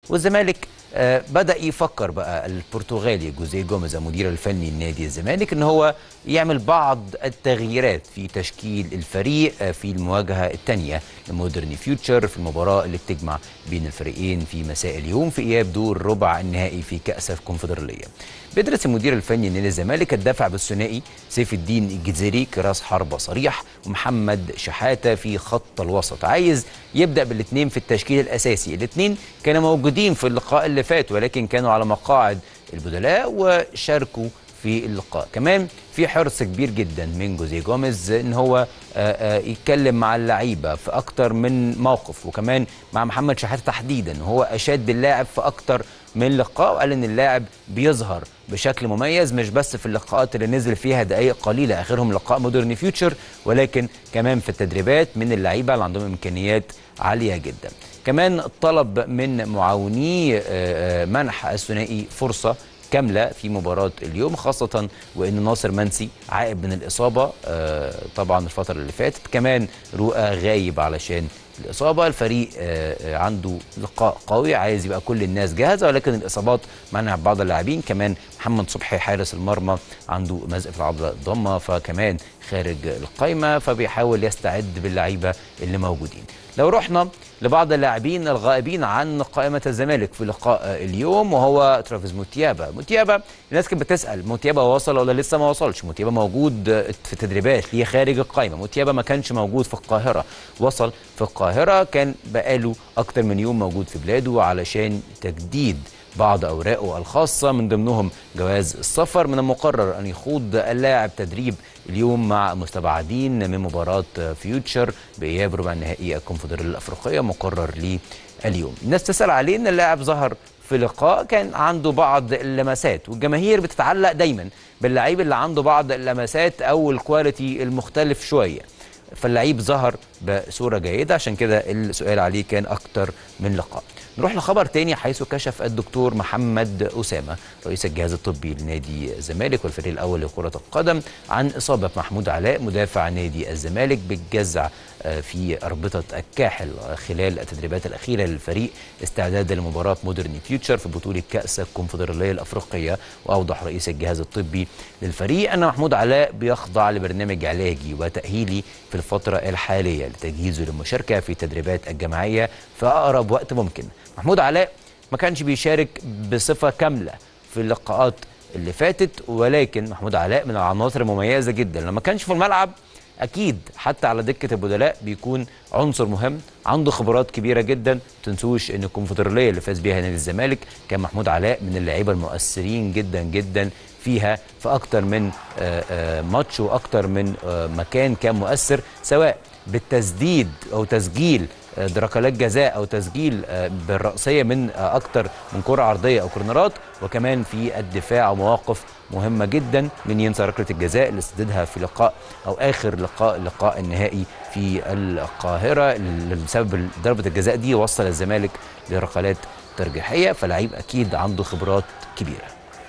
والزمالك آه، بدا يفكر بقى البرتغالي جوزيه جوميز المدير الفني لنادي الزمالك ان هو يعمل بعض التغييرات في تشكيل الفريق آه، في المواجهه الثانيه لمودرن فيوتشر في المباراه اللي بتجمع بين الفريقين في مساء اليوم في اياب دور ربع النهائي في كاس الكونفدراليه. بيدرس المدير الفني لنادي الزمالك الدفع بالثنائي سيف الدين الجزيري كراس حربه صريح ومحمد شحاته في خط الوسط عايز يبدا بالاثنين في التشكيل الاساسي الاثنين كانوا موجودين في اللقاء اللي فات ولكن كانوا على مقاعد البدلاء وشاركوا في اللقاء كمان في حرص كبير جدا من جوزيه جوميز ان هو آه، آه، يتكلم مع اللعيبه في اكتر من موقف وكمان مع محمد شحاته تحديدا هو اشاد باللاعب في اكتر من لقاء وقال ان اللاعب بيظهر بشكل مميز مش بس في اللقاءات اللي نزل فيها دقائق قليله اخرهم لقاء مودرن فيوتشر ولكن كمان في التدريبات من اللعيبه اللي عندهم امكانيات عاليه جدا كمان طلب من معاوني آه، آه، منح الثنائي فرصه كامله في مباراه اليوم خاصه وان ناصر منسي عائب من الاصابه آه، طبعا الفتره اللي فاتت كمان رؤى غايب علشان الاصابه الفريق آه، آه، عنده لقاء قوي عايز يبقى كل الناس جاهزه ولكن الاصابات منع بعض اللاعبين كمان محمد صبحي حارس المرمى عنده مزق في العضله الضمه فكمان خارج القايمه فبيحاول يستعد باللعيبه اللي موجودين لو رحنا لبعض اللاعبين الغائبين عن قائمة الزمالك في لقاء آه، اليوم وهو ترافيز موتيابا موتيابا الناس كانت بتسأل موتيابا وصل ولا لسه ما وصلش موتيابا موجود آه، في تدريبات ليه خارج القائمة موتيابا ما كانش موجود في القاهرة وصل في القاهرة كان بقاله أكتر من يوم موجود في بلاده علشان تجديد بعض أوراقه الخاصة من ضمنهم جواز السفر من المقرر أن يخوض اللاعب تدريب اليوم مع مستبعدين من مباراة فيوتشر بإياب ربع النهائي الكونفدرالية الأفريقية مقرر ليه اليوم الناس تسأل عليه أن اللاعب ظهر في لقاء كان عنده بعض اللمسات والجماهير بتتعلق دايما باللعيب اللي عنده بعض اللمسات أو الكواليتي المختلف شوية فاللعيب ظهر بصورة جيدة عشان كده السؤال عليه كان أكتر من لقاء نروح لخبر تاني حيث كشف الدكتور محمد أسامة رئيس الجهاز الطبي لنادي الزمالك والفريق الأول لكرة القدم عن إصابة محمود علاء مدافع نادي الزمالك بالجزع آه، في أربطة الكاحل خلال التدريبات الأخيرة للفريق استعدادا لمباراة مودرن فيوتشر في بطولة كأس الكونفدرالية الأفريقية وأوضح رئيس الجهاز الطبي للفريق أن محمود علاء بيخضع لبرنامج علاجي وتأهيلي في الفترة الحالية لتجهيزه للمشاركة في التدريبات الجماعية في أقرب وقت ممكن محمود علاء ما كانش بيشارك بصفة كاملة في اللقاءات اللي فاتت ولكن محمود علاء من العناصر المميزة جدا لما كانش في الملعب اكيد حتى على دكه البدلاء بيكون عنصر مهم عنده خبرات كبيره جدا ما تنسوش ان الكونفدراليه اللي فاز بيها نادي الزمالك كان محمود علاء من اللعيبه المؤثرين جدا جدا فيها في اكتر من آه، آه، ماتش واكتر من آه، مكان كان مؤثر سواء بالتسديد او تسجيل آه، ركلات جزاء او تسجيل آه، بالرأسيه من آه، اكتر من كره عرضيه او كورنرات وكمان في الدفاع ومواقف مهمه جدا من ينسى ركله الجزاء اللي سددها في لقاء او اخر لقاء اللقاء النهائي في القاهره اللي بسبب ضربه الجزاء دي وصل الزمالك لركلات ترجيحيه فلعيب اكيد عنده خبرات كبيره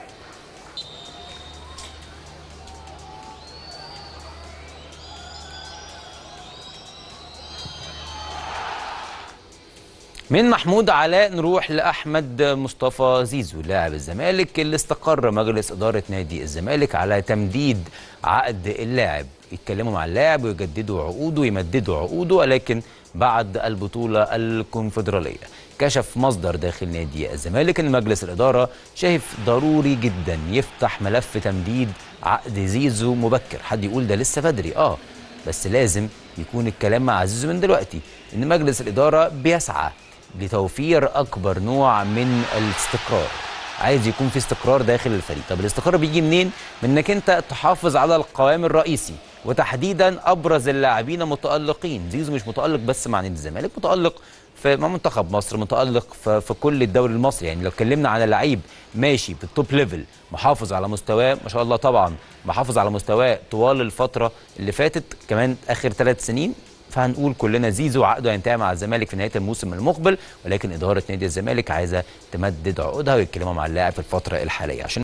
من محمود علاء نروح لاحمد مصطفى زيزو لاعب الزمالك اللي استقر مجلس اداره نادي الزمالك على تمديد عقد اللاعب يتكلموا مع اللاعب ويجددوا عقوده يمددوا عقوده ولكن بعد البطوله الكونفدراليه كشف مصدر داخل نادي الزمالك ان مجلس الاداره شايف ضروري جدا يفتح ملف تمديد عقد زيزو مبكر حد يقول ده لسه بدري اه بس لازم يكون الكلام مع زيزو من دلوقتي ان مجلس الاداره بيسعى لتوفير اكبر نوع من الاستقرار عايز يكون في استقرار داخل الفريق طب الاستقرار بيجي منين من انك انت تحافظ على القوام الرئيسي وتحديدا ابرز اللاعبين متالقين زيزو مش متالق بس مع نادي الزمالك متالق في مع منتخب مصر متالق في, في كل الدوري المصري يعني لو اتكلمنا على لعيب ماشي بالتوب ليفل محافظ على مستواه ما شاء الله طبعا محافظ على مستواه طوال الفتره اللي فاتت كمان اخر ثلاث سنين فهنقول كلنا زيزو عقده هينتهي مع الزمالك في نهايه الموسم المقبل ولكن اداره نادي الزمالك عايزه تمدد عقودها ويتكلموا مع اللاعب في الفتره الحاليه عشان